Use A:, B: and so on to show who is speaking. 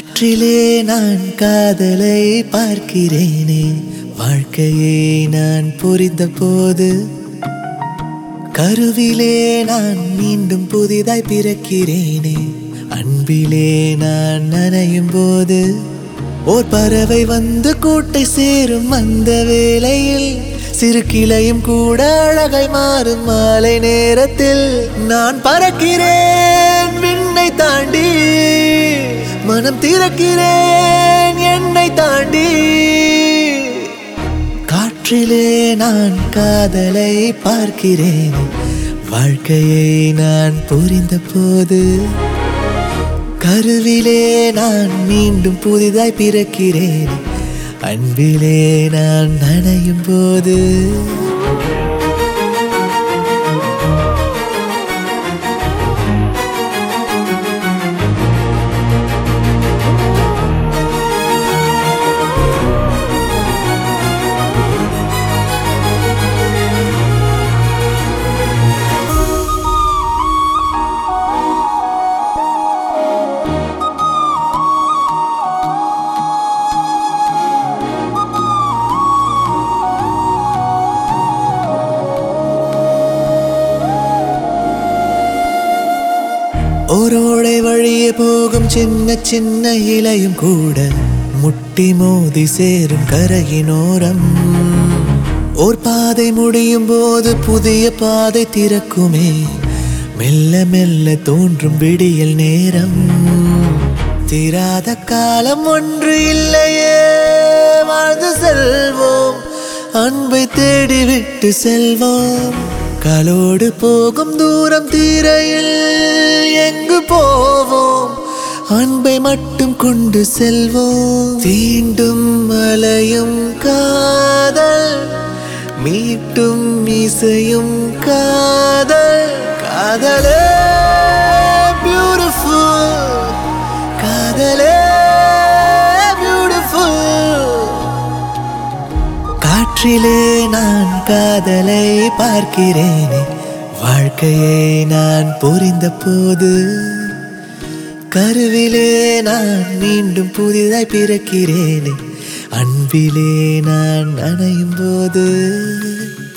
A: காற்றிலே நான் காதலை பார்க்கிறேனே வாழ்க்கையை நான் புரிந்த போது கருவிலே நான் மீண்டும் புதிதாய் பிறக்கிறேனே அன்பிலே நான் நனையும் போது ஓர் பறவை வந்து கூட்டை சேரும் அந்த வேளையில் சிறு கிளையும் கூட அழகாய் மாறும் மாலை நேரத்தில் நான் பறக்கிறேன் விண்ணை தாண்டி மனம் திறக்கிறேன் என்னை தாண்டி காற்றிலே நான் காதலை பார்க்கிறேன் வாழ்க்கையை நான் புரிந்த போது கருவிலே நான் மீண்டும் புதிதாய் பிறக்கிறேன் அன்பிலே நான் நனையும் போது ஓரோடை வழியே போகும் சின்ன சின்ன இலையும் கூட முட்டி மோதி சேரும் கரையினோரம் ஓர் பாதை முடியும் போது புதிய பாதை திறக்குமே மெல்ல மெல்ல தோன்றும் விடியல் நேரம் தீராத காலம் ஒன்று இல்லையே வாழ்ந்து செல்வோம் அன்பை தேடி விட்டு செல்வோம் காலோடு போகும் தூரம் தீரையில் எங்கு போவோம் அன்பை மட்டும் கொண்டு செல்வோம் தீண்டும் மலையும் காதல் மீட்டும் இசையும் காதல் காதலே பியூட்டிஃபுல் காதலே பியூட்டிஃபுல் காற்றிலே நான் காதலை பார்க்கிறேனே வாழ்க்கையை நான் புரிந்த போது கருவிலே நான் மீண்டும் புதிதாய் பிறக்கிறேனே அன்பிலே நான் அணையும் போது